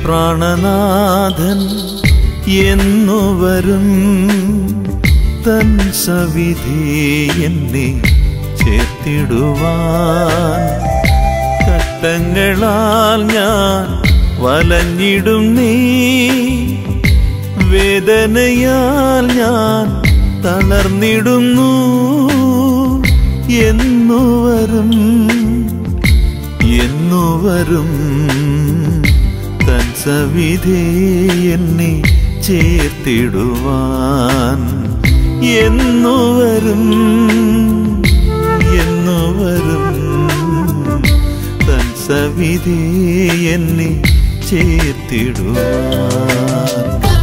പ്രാണനാഥൻ എന്നു വരും തൻ സവിധേ എന്നെ ചേർത്തിടുവാൻ കട്ടങ്ങളാൽ ഞാൻ വലഞ്ഞിടും നീ വേദനയാൽ ഞാൻ തളർന്നിടുന്നു എന്നു വരും എന്നു വരും തൻ സവിധേ എന്നെ ചേർത്തിടുവാൻ എന്നു വരും എന്നു വരും തൻ സവിധേ എന്നെ ചേർത്തിടുവാൻ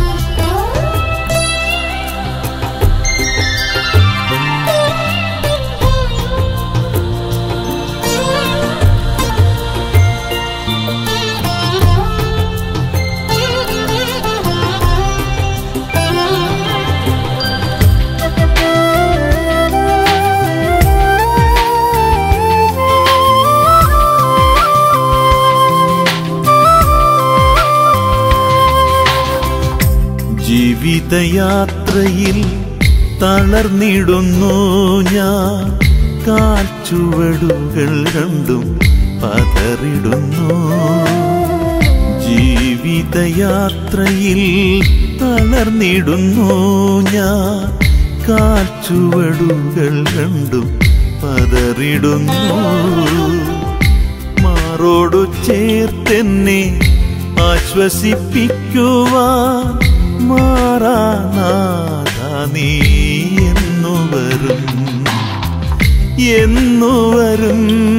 ജീവിതയാത്രയിൽ തളർന്നിടുന്നു ഞാൻ കാൽച്ചുവടുകൾ രണ്ടും പതറിടുന്നു ജീവിതയാത്രയിൽ തളർന്നിടുന്നു ഞാൻ കാൽച്ചുവടുകൾ രണ്ടും പതറിടുന്നു മാറോടു ചേർത്തെന്നെ ആശ്വസിപ്പിക്കുവാൻ മാറാനാഥ നീ എന്നു വരും എന്നു വരും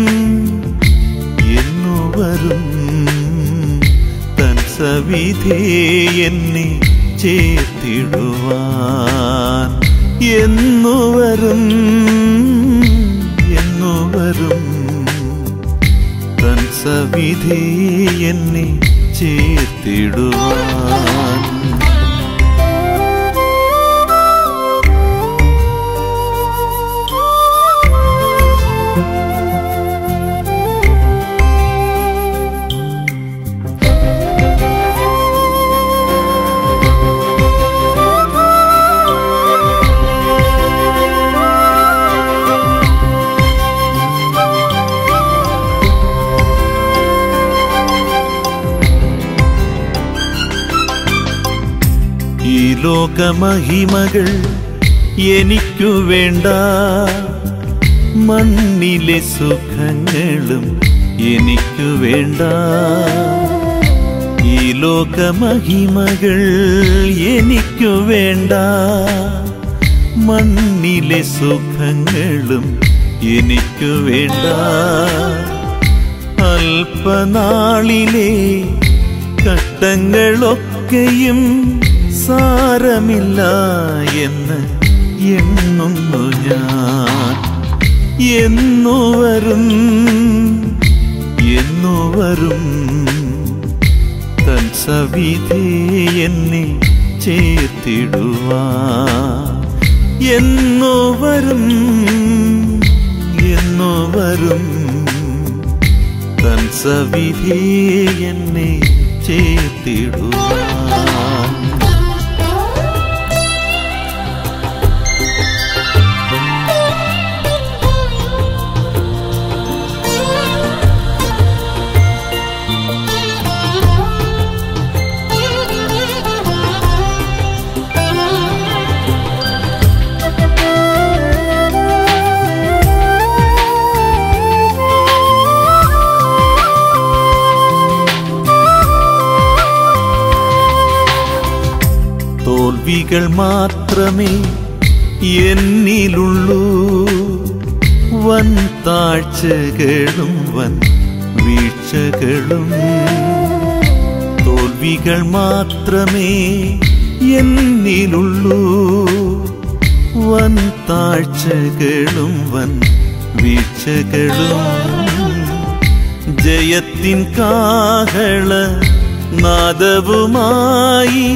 എന്നു വരും തൻ സവിധേ എന്നെ ചേർത്തിടുവാൻ എന്നു വരും എന്നു വരും തൻ സവിധേ എന്നെ ചേർത്തിടുവാൻ ഈ ലോകമഹിമകൾ എനിക്കു വേണ്ട മണ്ണിലെ സുഖങ്ങളും എനിക്കു വേണ്ട ഈ ലോകമഹിമകൾ എനിക്കു വേണ്ട മണ്ണിലെ സുഖങ്ങളും എനിക്കു വേണ്ട അല്പനാളിലെ കട്ടങ്ങളൊക്കെയും സാരമില്ല എന്ന് എണ്ണുന്നു ഞാൻ എന്നു വരും എന്നു വരും തൻ സവിധേ എന്നെ ചേർത്തിടുവാൻ എന്നു വരും എന്നു വരും തൻ സവിധേ എന്നെ ചേർത്തിടുവാൻ തോൽവികൾ മാത്രമേ എന്നിലുള്ളൂ വൻ താഴ്ചകളും വൻ വീഴ്ചകളും തോൽവികൾ മാത്രമേ എന്നിലുള്ളൂ വൻ താഴ്ചകളും വൻ വീഴ്ചകളും ജയത്തിൻ കാഹള നാദവുമായി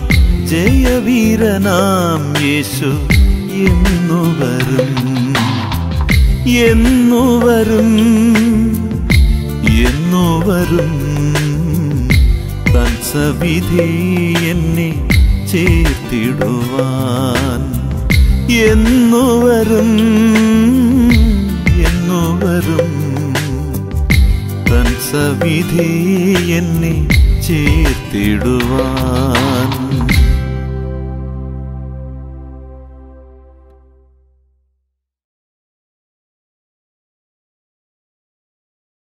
ജയവീരനാം യേശു എന്നു വരും എന്നു വരും എന്നു വരും തൻ സവിധി എന്നെ ചേർത്തിടുവാൻ എന്നുവരും എന്നുവരും തൻ സവിധി എന്നെ ചേർത്തിടുവാൻ